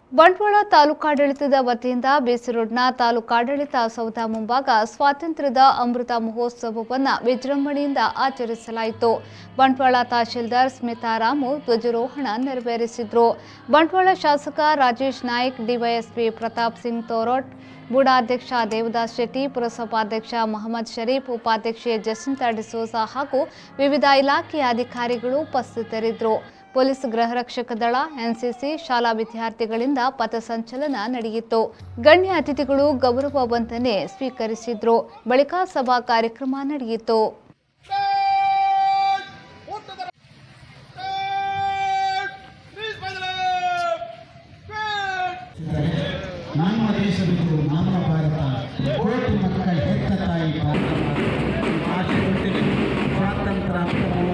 ಬಂಟ್ವಾಳ ತಾಲೂಕಾಡಳಿತದ ವತಿಯಿಂದ ಬಿಸಿ ರೋಡ್ನ ತಾಲೂಕಾಡಳಿತ ಸೌಧ ಮುಂಭಾಗ ಸ್ವಾತಂತ್ರ್ಯದ ಅಮೃತ ಮಹೋತ್ಸವವನ್ನು ವಿಜೃಂಭಣೆಯಿಂದ ಆಚರಿಸಲಾಯಿತು ಬಂಟ್ವಾಳ ತಹಶೀಲ್ದಾರ್ ಸ್ಮಿತಾ ರಾಮು ಧ್ವಜಾರೋಹಣ ನೆರವೇರಿಸಿದ್ರು ಬಂಟ್ವಾಳ ಶಾಸಕ ರಾಜೇಶ್ ನಾಯ್ಕ್ ಡಿವೈಎಸ್ಪಿ ಪ್ರತಾಪ್ ಸಿಂಗ್ ತೋರೋಟ್ ಬುಡಾಧ್ಯಕ್ಷ ದೇವದಾಸ್ ಶೆಟ್ಟಿ ಪುರಸಭಾಧ್ಯಕ್ಷ ಮೊಹಮ್ಮದ್ ಶರೀಫ್ ಉಪಾಧ್ಯಕ್ಷೆ ಜಸಿಂತಾ ಡಿಸೋಜ ಹಾಗೂ ವಿವಿಧ ಇಲಾಖೆಯ ಅಧಿಕಾರಿಗಳು ಉಪಸ್ಥಿತರಿದ್ದರು ಪೊಲೀಸ್ ಗೃಹರಕ್ಷಕ ದಳ ಎನ್ಸಿಸಿ ಶಾಲಾ ವಿದ್ಯಾರ್ಥಿಗಳಿಂದ ಪಥಸಂಚಲನ ನಡೆಯಿತು ಗಣ್ಯ ಅತಿಥಿಗಳು ಗೌರವ ವಂದನೆ ಸ್ವೀಕರಿಸಿದ್ರು ಬಳಿಕ ಸಭಾ ಕಾರ್ಯಕ್ರಮ ನಡೆಯಿತು Please by the left! Good! ನಮ್ಮ ದೇಶವಿದು ನಮ್ಮ ಭಾರತ ಕೋಟಿ ಮಕ್ಕಳ ಹೆತ್ತ ತಾಯಿ ಭಾರತ ಆಶೆ ಸ್ವಾತಂತ್ರ್ಯ